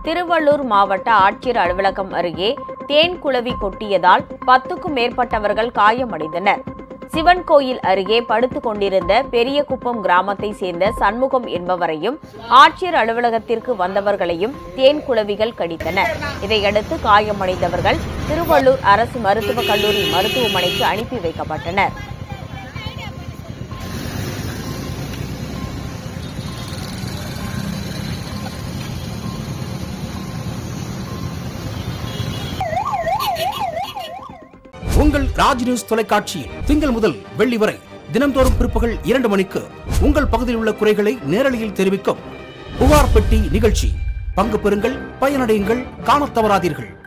திருவள்ளூர் மாவட்ட ஆட்சியர் அலுவலகம் அருகே தேன் குளவி கொட்டியதால் பத்துக்கும் மேற்பட்டவர்கள் காயமடைந்தனர் சிவன் கோயில் அருகே படுத்துக் கொண்டிருந்த பெரியகுப்பம் கிராமத்தை சேர்ந்த சண்முகம் என்பவரையும் ஆட்சியர் அலுவலகத்திற்கு வந்தவர்களையும் தேன் குளவிகள் கடித்தன இதையடுத்து காயமடைந்தவர்கள் திருவள்ளூர் அரசு மருத்துவக் கல்லூரி மருத்துவமனைக்கு அனுப்பி வைக்கப்பட்டனர் உங்கள் ராஜ் நியூஸ் தொலைக்காட்சியில் திங்கள் முதல் வெள்ளி வரை தினம்தோறும் பிற்பகல் இரண்டு மணிக்கு உங்கள் பகுதியில் உள்ள குறைகளை நேரலையில் தெரிவிக்கும் புகார் பெட்டி நிகழ்ச்சி பங்கு பெறுங்கள் பயனடையுங்கள் காணத் தவறாதீர்கள்